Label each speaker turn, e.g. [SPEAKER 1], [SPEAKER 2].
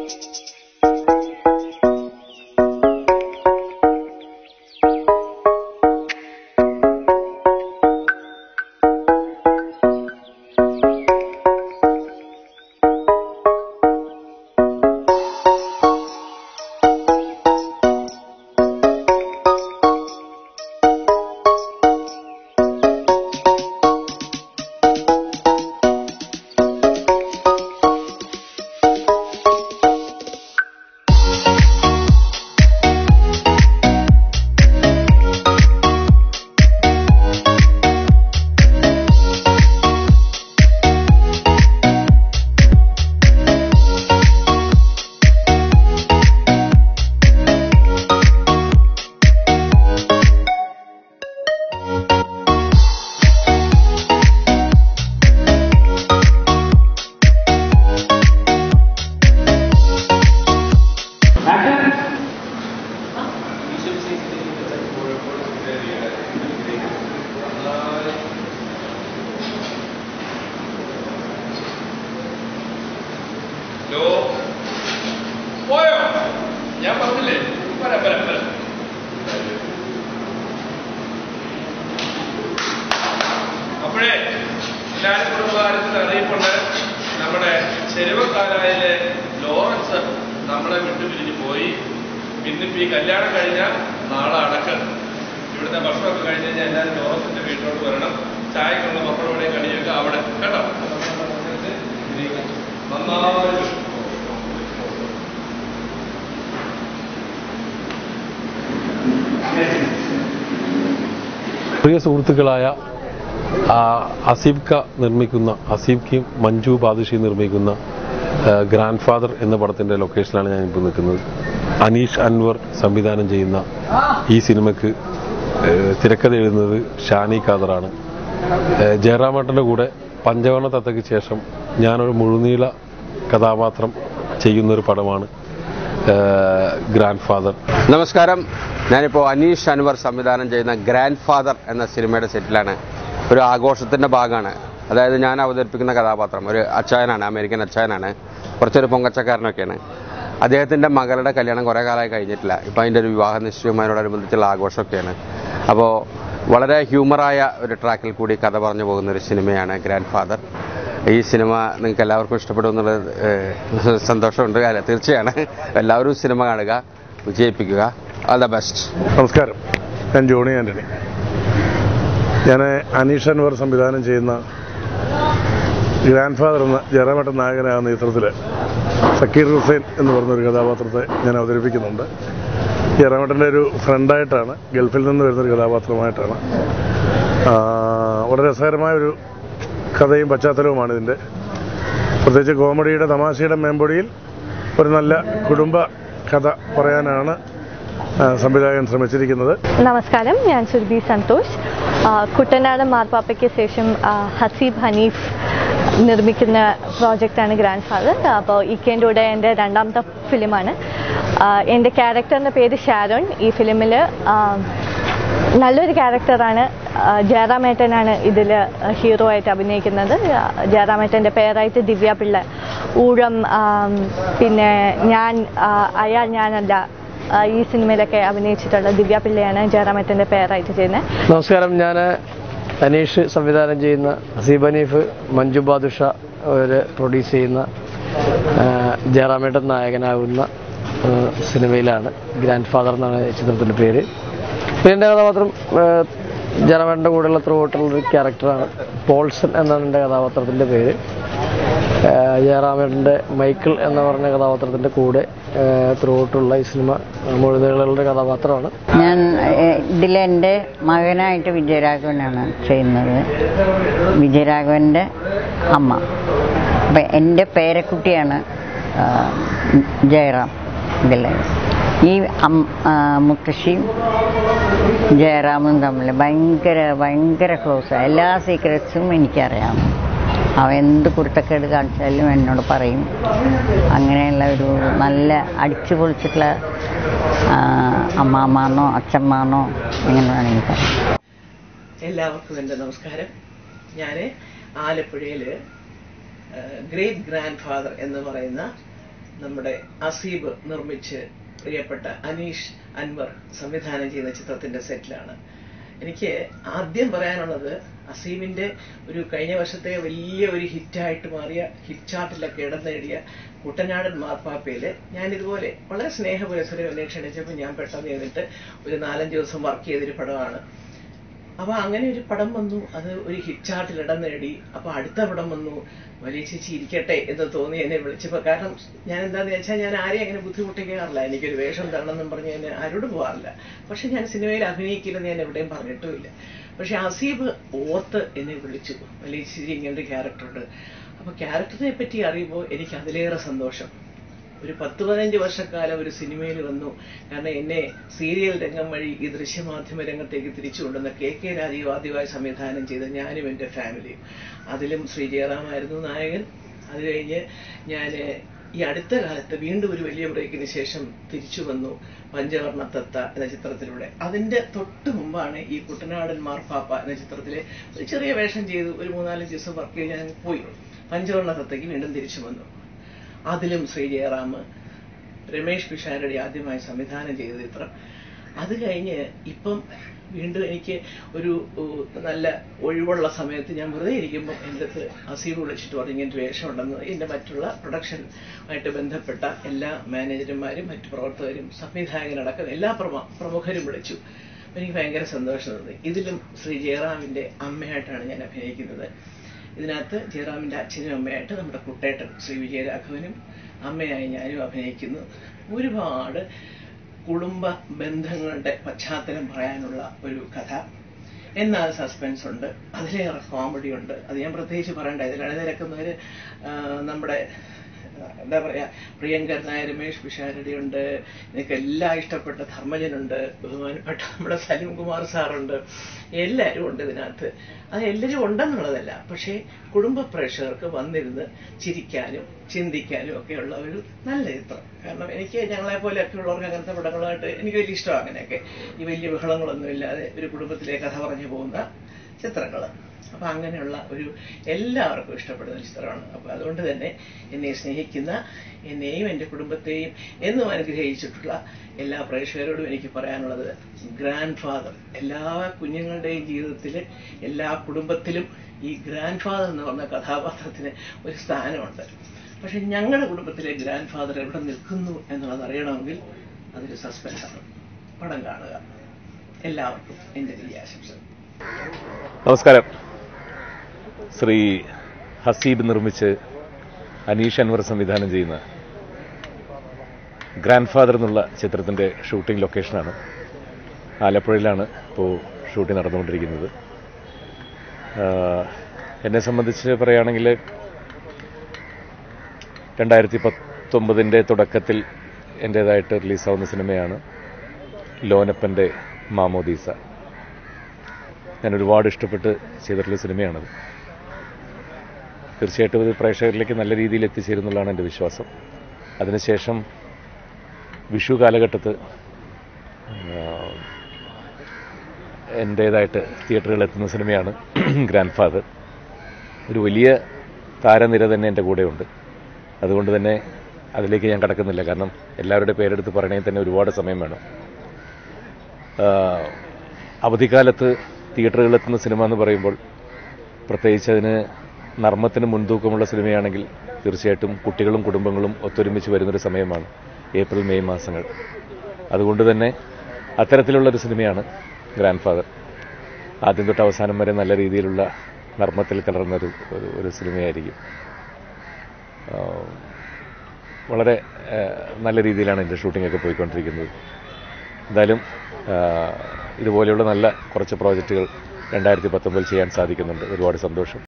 [SPEAKER 1] hello പോയോ ഞാൻ പറഞ്ഞില്ലേ വരാം വരാം വരാം അപ്പോഴേ എല്ലാവരും കുടുംബകാര്യത്തിൽ അറിയപ്പെട്ട് നമ്മുടെ ചെരുവക്കാരായിലെ ലോറൻസ് നമ്മളെ വിട്ടുപിരിഞ്ഞ് പോയി പിന്നിപ്പോ ഈ കല്യാണം കഴിഞ്ഞാൽ നാളെ അടക്കം ഇവിടുത്തെ ഭക്ഷണമൊക്കെ കഴിഞ്ഞ് കഴിഞ്ഞാൽ എല്ലാവരും ലോറൻസിന്റെ വീട്ടിലോട്ട് വരണം ചായക്കുള്ള മക്കളുടെ കടിയൊക്കെ അവിടെ കേട്ടോ നന്നായി
[SPEAKER 2] പ്രിയ സുഹൃത്തുക്കളായ ആ, അസീബ് ക നിർമ്മിക്കുന്ന അസീബ് കയും മഞ്ജു ബാദുഷി നിർമ്മിക്കുന്ന ഗ്രാൻഡ് ഫാദർ എന്ന പടത്തിന്റെ ലൊക്കേഷനിലാണ് ഞാൻ ഇപ്പോൾ നിൽക്കുന്നത് അനീഷ് അൻവർ സംവിധാനം ചെയ്യുന്ന ഈ സിനിമയ്ക്ക് ഏഹ്, തിരക്കഥ എഴുതുന്നത് ഷാനി ഖാദറാണ് ഏഹ്, ജയറാമേട്ടന്റെ കൂടെ പഞ്ചവർണ്ണ തത്തയ്ക്ക് ശേഷം ഞാനൊരു മുഴുനീള കഥാപാത്രം ചെയ്യുന്ന ഒരു പടമാണ് ഏഹ്, ഗ്രാൻഡ് ഫാദർ
[SPEAKER 3] നമസ്കാരം ഞാനിപ്പോൾ അനീഷ് അൻവർ സംവിധാനം ചെയ്യുന്ന ഗ്രാൻഡ് ഫാദർ എന്ന സിനിമയുടെ സെറ്റിലാണ് ഒരു ആഘോഷത്തിന്റെ ഭാഗമാണ് അതായത് ഞാൻ അവതരിപ്പിക്കുന്ന കഥാപാത്രം ഒരു അച്ചായനാണ് അമേരിക്കൻ അച്ചായനാണ് കുറച്ചൊരു പൊങ്കച്ചക്കാരനൊക്കെയാണ് അദ്ദേഹത്തിന്റെ മകളുടെ കല്യാണം കുറേ കാലമായി കഴിഞ്ഞിട്ടില്ല ഇപ്പം അതിൻ്റെ ഒരു വിവാഹ നിശ്ചയവുമായോടനുബന്ധിച്ചുള്ള ആഘോഷമൊക്കെയാണ് അപ്പോൾ വളരെ ഹ്യൂമറായ ഒരു ട്രാക്കിൽ കൂടി കഥ പറഞ്ഞു പോകുന്ന ഒരു സിനിമയാണ് ഗ്രാൻഡ് ഫാദർ ഈ സിനിമ നിങ്ങൾക്ക് എല്ലാവർക്കും ഇഷ്ടപ്പെടും എന്നുള്ളത് ഏഹ്, സന്തോഷമുണ്ട് അല്ല തീർച്ചയാണ് എല്ലാവരും സിനിമ കാണുക വിജയിപ്പിക്കുക ഓൾ ദ ബെസ്റ്റ്
[SPEAKER 4] നമസ്കാരം ഞാൻ ജോണി ആന്റണി ഞാൻ അനീഷ് അൻവർ സംവിധാനം ചെയ്യുന്ന ഗ്രാൻഡ് ഫാദർ എന്ന ജയറാമേട്ടൻ നായകനാകുന്ന ചിത്രത്തിൽ സക്കീർ ഹുസൈൻ എന്ന് പറഞ്ഞൊരു കഥാപാത്രത്തെ ഞാൻ അവതരിപ്പിക്കുന്നുണ്ട് ജയറാമേട്ടൻ്റെ ഒരു ഫ്രണ്ടായിട്ടാണ് ഗൾഫിൽ നിന്ന് വരുന്നൊരു കഥാപാത്രമായിട്ടാണ് ആ, വളരെ രസകരമായ ഒരു കഥയും പശ്ചാത്തലവുമാണ് ഇതിൻ്റെ പ്രത്യേകിച്ച് കോമഡിയുടെ തമാശയുടെ മേമ്പൊടിയിൽ ഒരു നല്ല കുടുംബ കഥ പറയാനാണ് ആ, സംവിധായകൻ ശ്രമിച്ചിരിക്കുന്നത്
[SPEAKER 5] നമസ്കാരം ഞാൻ സുർബി സന്തോഷ് ആ, കുട്ടനാട് മാർപ്പാപ്പയ്ക്ക് ശേഷം ആ, ഹസീബ് ഹനീഫ് നിർമ്മിക്കുന്ന പ്രോജക്റ്റാണ് ഗ്രാൻഡ് ഫാദർ അപ്പോൾ ഇക്കേൻ്റെ കൂടെ എൻ്റെ രണ്ടാമത്തെ ഫിലിമാണ് ആ, എൻ്റെ ക്യാരക്ടറിൻ്റെ പേര് ഷാരോൺ ഈ ഫിലിമിൽ നല്ലൊരു ക്യാരക്ടറാണ് ആ, ജയറാമേട്ടനാണ് ഇതിൽ ഹീറോ ആയിട്ട് അഭിനയിക്കുന്നത് ആ, ജയറാമേട്ടൻ്റെ പേരായിട്ട് ദിവ്യ പിള്ള ഊഴം ആ, പിന്നെ ഞാൻ ആ, അയാൾ ഞാനല്ല ആ, ഈ സിനിമയിലൊക്കെ അഭിനയിച്ചിട്ടുള്ള ദിവ്യ പിള്ളയാണ് ജയറാമേട്ടൻ്റെ പേരായിട്ട് ചെയ്യുന്നത്
[SPEAKER 6] നമസ്കാരം ഞാൻ അനീഷ് സംവിധാനം ചെയ്യുന്ന ഹസീബ് അനീഫ് മഞ്ജു ബാദുഷ അവർ പ്രൊഡ്യൂസ് ചെയ്യുന്ന ആ, ജയറാമേട്ടൻ നായകനാകുന്ന ആ, സിനിമയിലാണ് ഗ്രാൻഡ് ഫാദർ എന്നാണ് ഈ ചിത്രത്തിൻ്റെ പേര് പിന്നെ എൻ്റെ കഥാപാത്രം ആ, ജയറാമേട്ടൻ്റെ കൂടെയുള്ള ത്രൂ ഔട്ടുള്ളൊരു ക്യാരക്ടറാണ് പോൾസൺ എന്നാണ് എൻ്റെ കഥാപാത്രത്തിൻ്റെ പേര് ആ, ജയറാമേട്ടൻ്റെ മൈക്കിൾ എന്ന് പറഞ്ഞ കഥാപാത്രത്തിൻ്റെ കൂടെ ത്രൂ ഔട്ടുള്ള ഈ സിനിമ മുഴുനീളുള്ള കഥാപാത്രമാണ്
[SPEAKER 7] ഞാൻ ഏഹ്, ഇതിലെൻ്റെ മകനായിട്ട് വിജയരാഘവനാണ് ചെയ്യുന്നത് വിജയരാഘവൻ്റെ അമ്മ അപ്പം എൻ്റെ പേരക്കുട്ടിയാണ് ആ, ജയറാം ഇതിൽ ഈ അം- ആ, മുത്തശ്ശിയും ജയറാമും തമ്മിൽ ഭയങ്കര ഭയങ്കര ക്ലോസ് എല്ലാ സീക്രട്സും എനിക്കറിയാം അവൻ എന്ത് കുരുത്തക്കേട് കാണിച്ചാലും എന്നോട് പറയും അങ്ങനെയുള്ള ഒരു നല്ല അടിച്ചു പൊളിച്ചിട്ടുള്ള ആ, അമ്മാമാന്നോ അച്ഛമ്മാന്നോ എങ്ങനെ വേണമെങ്കിൽ പറയാം
[SPEAKER 8] എല്ലാവർക്കും എൻ്റെ നമസ്കാരം ഞാൻ ആലപ്പുഴയിൽ ഗ്രേറ്റ് ഗ്രാൻഡ് ഫാദർ എന്ന് പറയുന്ന നമ്മുടെ അസീബ് നിർമ്മിച്ച് പ്രിയപ്പെട്ട അനീഷ് അൻവർ സംവിധാനം ചെയ്യുന്ന ചിത്രത്തിന്റെ സെറ്റിലാണ് എനിക്ക് ആദ്യം പറയാനുള്ളത് അസീമിന്റെ ഒരു കഴിഞ്ഞ വർഷത്തെ വലിയ ഒരു ഹിറ്റായിട്ട് മാറിയ ഹിറ്റ് ചാർട്ടിലൊക്കെ ഇടം നേടിയ കുട്ടനാടൻ മാർപ്പാപ്പയില് ഞാൻ ഇതുപോലെ വളരെ സ്നേഹപുരസരം എന്നെ ക്ഷണിച്ചപ്പോൾ ഞാൻ പെട്ടെന്ന് ചെയ്തിട്ട് ഒരു നാലഞ്ച് ദിവസം വർക്ക് ചെയ്തൊരു പടമാണ് അപ്പൊ അങ്ങനെ ഒരു പടം വന്നു അത് ഒരു ഹിറ്റ് ചാർട്ടിൽ ഇടം നേടി അപ്പൊ അടുത്ത പടം വന്നു വലിയ ചേച്ചി ഇരിക്കട്ടെ എന്ന് തോന്നി എന്നെ വിളിച്ചപ്പോ കാരണം ഞാൻ എന്താന്ന് വെച്ചാൽ ഞാൻ ആരെയും അങ്ങനെ ബുദ്ധിമുട്ടിക്കാറില്ല എനിക്കൊരു വേഷം തരണമെന്നും പറഞ്ഞ് ഞാൻ ആരോടും പോകാറില്ല പക്ഷെ ഞാൻ സിനിമയിൽ അഭിനയിക്കില്ലെന്ന് ഞാൻ എവിടെയും പറഞ്ഞിട്ടുമില്ല പക്ഷെ അസീബ് ഓർത്ത് എന്നെ വിളിച്ചു വലിയ ചേച്ചി ഇങ്ങനെ ഒരു ക്യാരക്ടറുണ്ട് അപ്പൊ ക്യാരക്ടറിനെ പറ്റി അറിയുമ്പോൾ എനിക്ക് അതിലേറെ സന്തോഷം ഒരു പത്ത് പതിനഞ്ച് വർഷക്കാലം ഒരു സിനിമയിൽ വന്നു കാരണം എന്നെ സീരിയൽ രംഗം വഴി ഈ ദൃശ്യമാധ്യമ രംഗത്തേക്ക് തിരിച്ചു കൊണ്ടുവന്ന കെ കെ രാജീവ് ആദ്യമായി സംവിധാനം ചെയ്ത ഞാനും എൻ്റെ ഫാമിലിയും അതിലും ശ്രീ ജയറാമായിരുന്നു നായകൻ അത് കഴിഞ്ഞ് ഞാൻ ഈ അടുത്ത കാലത്ത് വീണ്ടും ഒരു വലിയ ബ്രേക്കിന് ശേഷം തിരിച്ചു വന്നു പഞ്ചവർണ്ണ തത്ത എന്ന ചിത്രത്തിലൂടെ അതിന്റെ തൊട്ട് മുമ്പാണ് ഈ കുട്ടനാടൻ മാർപ്പാപ്പ എന്ന ചിത്രത്തിലെ ഒരു ചെറിയ വേഷം ചെയ്തു ഒരു മൂന്നാലഞ്ച് ദിവസം വർക്ക് ചെയ്ത് ഞാൻ പോയി പഞ്ചവർണ്ണ തത്തയ്ക്ക് വീണ്ടും തിരിച്ചു വന്നു അതിലും ശ്രീ ജയറാം രമേഷ് പിഷാരടി ആദ്യമായി സംവിധാനം ചെയ്ത ചിത്രം അത് കഴിഞ്ഞ് ഇപ്പം വീണ്ടും എനിക്ക് ഒരു ഉ- നല്ല ഒഴിവുള്ള സമയത്ത് ഞാൻ വെറുതെ ഇരിക്കുമ്പോൾ എൻ്റെ അടുത്ത് അസീബ് വിളിച്ചിട്ട് പറഞ്ഞു ഇങ്ങനെ ഒരു വേഷമുണ്ടെന്ന് എൻ്റെ മറ്റുള്ള പ്രൊഡക്ഷൻ ആയിട്ട് ബന്ധപ്പെട്ട എല്ലാ മാനേജർമാരും മറ്റു പ്രവർത്തകരും സംവിധായകനടക്കം എല്ലാ പ്രമ പ്രമുഖരും വിളിച്ചു അപ്പൊ എനിക്ക് ഭയങ്കര സന്തോഷം തോന്നി ഇതിലും ശ്രീ ജയറാമിന്റെ അമ്മയായിട്ടാണ് ഞാൻ അഭിനയിക്കുന്നത് ഇതിനകത്ത് ജയറാമിന്റെ അച്ഛനും അമ്മയായിട്ട് നമ്മുടെ കുട്ടേട്ടൻ ശ്രീ വിജയരാഘവനും അമ്മയായി ഞാനും അഭിനയിക്കുന്നു ഒരുപാട് കുടുംബ ബന്ധങ്ങളുടെ പശ്ചാത്തലം പറയാനുള്ള ഒരു കഥ എന്നാൽ സസ്പെൻസ് ഉണ്ട് അതിലേറെ കോമഡി ഉണ്ട് അത് ഞാൻ പ്രത്യേകിച്ച് പറയണ്ട ഇതിൽ അണിനിരക്കുന്നവര് ആ, നമ്മുടെ ആ, എന്താ പറയാ പ്രിയങ്കരനായ രമേഷ് പിഷാരടി ഉണ്ട് എനിക്ക് എല്ലാം ഇഷ്ടപ്പെട്ട ധർമ്മജനുണ്ട് ബഹുമാനപ്പെട്ട നമ്മുടെ സലീം കുമാർ സാറുണ്ട് എല്ലാവരും ഉണ്ട് ഇതിനകത്ത് അത് എല്ലാവരും ഉണ്ടെന്നുള്ളതല്ല പക്ഷേ കുടുംബ പ്രേക്ഷകർക്ക് വന്നിരുന്ന് ചിരിക്കാനും ചിന്തിക്കാനും ഒക്കെയുള്ള ഒരു നല്ല ചിത്രം കാരണം എനിക്ക് ഞങ്ങളെ പോലെയൊക്കെ ഉള്ളവർക്ക് അങ്ങനത്തെ പടങ്ങളുമായിട്ട് എനിക്ക് വലിയ ഇഷ്ടമാണ് അങ്ങനെയൊക്കെ ഈ വലിയ ബഹളങ്ങളൊന്നും ഇല്ലാതെ ഒരു കുടുംബത്തിലെ കഥ പറഞ്ഞു പോകുന്ന ചിത്രങ്ങൾ അപ്പൊ അങ്ങനെയുള്ള ഒരു എല്ലാവർക്കും ഇഷ്ടപ്പെടുന്ന ഒരു ചിത്രമാണ് അപ്പൊ അതുകൊണ്ട് തന്നെ എന്നെ സ്നേഹിക്കുന്ന എന്നെയും എൻ്റെ കുടുംബത്തെയും എന്നും അനുഗ്രഹിച്ചിട്ടുള്ള എല്ലാ പ്രേക്ഷകരോടും എനിക്ക് പറയാനുള്ളത് ഗ്രാൻഡ് ഫാദർ എല്ലാ കുഞ്ഞുങ്ങളുടെയും ജീവിതത്തിൽ എല്ലാ കുടുംബത്തിലും ഈ ഗ്രാൻഡ് ഫാദർ എന്ന് പറഞ്ഞ കഥാപാത്രത്തിന് ഒരു സ്ഥാനമുണ്ട് പക്ഷെ ഞങ്ങളുടെ കുടുംബത്തിലെ ഗ്രാൻഡ് ഫാദർ എവിടെ നിൽക്കുന്നു എന്നുള്ളത് അറിയണമെങ്കിൽ അതൊരു സസ്പെൻസാണ് പടം കാണുക എല്ലാവർക്കും എൻ്റെ ഈ ആശംസകൾ
[SPEAKER 9] നമസ്കാരം ശ്രീ ഹസീബ് നിർമ്മിച്ച് അനീഷ് അൻവർ സംവിധാനം ചെയ്യുന്ന ഗ്രാൻഡ് ഫാദർ എന്നുള്ള ചിത്രത്തിൻ്റെ ഷൂട്ടിംഗ് ലൊക്കേഷനാണ് ആലപ്പുഴയിലാണ് ഇപ്പോൾ ഷൂട്ടിംഗ് നടന്നുകൊണ്ടിരിക്കുന്നത് ആഹ് എന്നെ സംബന്ധിച്ച് പറയുകയാണെങ്കിൽ രണ്ടായിരത്തി പത്തൊമ്പതിൻ്റെ തുടക്കത്തിൽ എൻ്റേതായിട്ട് റിലീസാവുന്ന സിനിമയാണ് ലോനപ്പൻ്റെ മാമോദീസ ഞാൻ ഒരുപാട് ഇഷ്ടപ്പെട്ട് ചെയ്തിട്ടുള്ള സിനിമയാണത് തീർച്ചയായിട്ടും ഇത് പ്രേക്ഷകരിലേക്ക് നല്ല രീതിയിൽ എത്തിച്ചേരുന്നുള്ളതാണ് എൻ്റെ വിശ്വാസം അതിനുശേഷം വിഷു കാലഘട്ടത്ത് ആഹ്, എൻ്റേതായിട്ട് തിയേറ്ററുകളിൽ എത്തുന്ന സിനിമയാണ് ഗ്രാൻഡ് ഫാദർ ഒരു വലിയ താരനിര തന്നെ എൻ്റെ കൂടെയുണ്ട് അതുകൊണ്ട് തന്നെ അതിലേക്ക് ഞാൻ കടക്കുന്നില്ല കാരണം എല്ലാവരുടെ പേരെടുത്ത് പറയണമെങ്കിൽ തന്നെ ഒരുപാട് സമയം വേണം ആഹ്, അവധിക്കാലത്ത് തിയേറ്ററുകളിലെത്തുന്ന സിനിമ എന്ന് പറയുമ്പോൾ പ്രത്യേകിച്ച് അതിന് നർമ്മത്തിന് മുൻതൂക്കമുള്ള സിനിമയാണെങ്കിൽ തീർച്ചയായിട്ടും കുട്ടികളും കുടുംബങ്ങളും ഒത്തൊരുമിച്ച് വരുന്നൊരു സമയമാണ് ഏപ്രിൽ മെയ് മാസങ്ങൾ അതുകൊണ്ട് തന്നെ അത്തരത്തിലുള്ള ഒരു സിനിമയാണ് ഗ്രാൻഡ് ഫാദർ ആദ്യം തൊട്ട് അവസാനം വരെ നല്ല രീതിയിലുള്ള നർമ്മത്തിൽ കലർന്ന ഒരു ഒരു- ഒരു സിനിമയായിരിക്കും ആഹ് വളരെ ആഹ് നല്ല രീതിയിലാണ് എൻ്റെ ഷൂട്ടിങ്ങൊക്കെ പോയിക്കൊണ്ടിരിക്കുന്നത് എന്തായാലും ആഹ് ഇതുപോലെയുള്ള നല്ല കുറച്ച് പ്രോജക്റ്റുകൾ രണ്ടായിരത്തി പത്തൊമ്പതിൽ ചെയ്യാൻ സാധിക്കുന്നുണ്ട് ഒരുപാട് സന്തോഷം